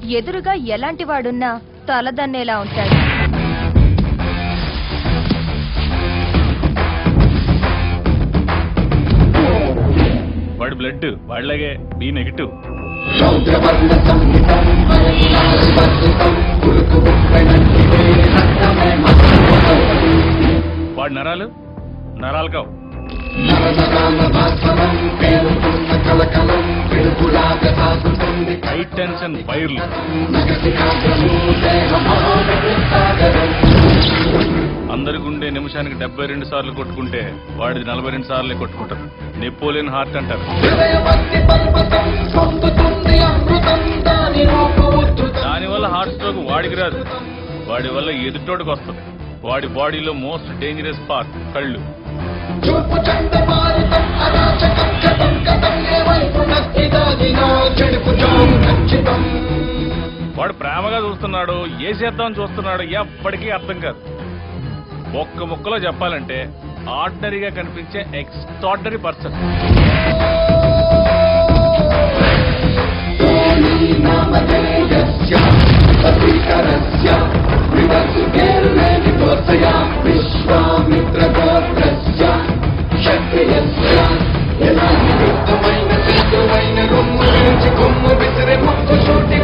ఎదురుగా ఎలాంటి వాడున్నా తలదన్నేలా ఉంటాడు వాడి బ్లడ్ వాళ్ళగే బి నెగిటివ్ వాడి నరాలు నరాలు కావు హై టెన్షన్ వైర్లు అందరికి ఉండే నిమిషానికి డెబ్బై రెండు సార్లు కొట్టుకుంటే వాడిది నలభై రెండు సార్లే కొట్టుకుంటారు నెపోలియన్ హార్ట్ అంటారు దానివల్ల హార్ట్ స్ట్రోక్ వాడికి రాదు వాడి వల్ల ఎదుటోడికి వస్తుంది వాడి బాడీలో మోస్ట్ డేంజరస్ పార్ట్ కళ్ళు చూపు చండమారుతం అరాచకం కథం కథం ఏ వైపు నక్కి దాగినా చెడుపు జాము ఖచ్చితం వాడు ప్రేమగా చూస్తున్నాడు ఏ చేద్దాం చూస్తున్నాడు ఎప్పటికీ అర్థం కాదు ఒక్క ముక్కలో చెప్పాలంటే ఆర్డనరీగా కనిపించే ఎక్స్ట్రాడనరీ పర్సన్ నామధేయస్య సతీకరస్య వివసుకేర్లేని దోసయ విశ్వామిత్రగోత్రస్య క్షత్రియస్య ఎలాంటి యుద్ధమైన సిద్ధమైన రొమ్ము విరిచి కొమ్ము విసిరి ముక్కు చూటి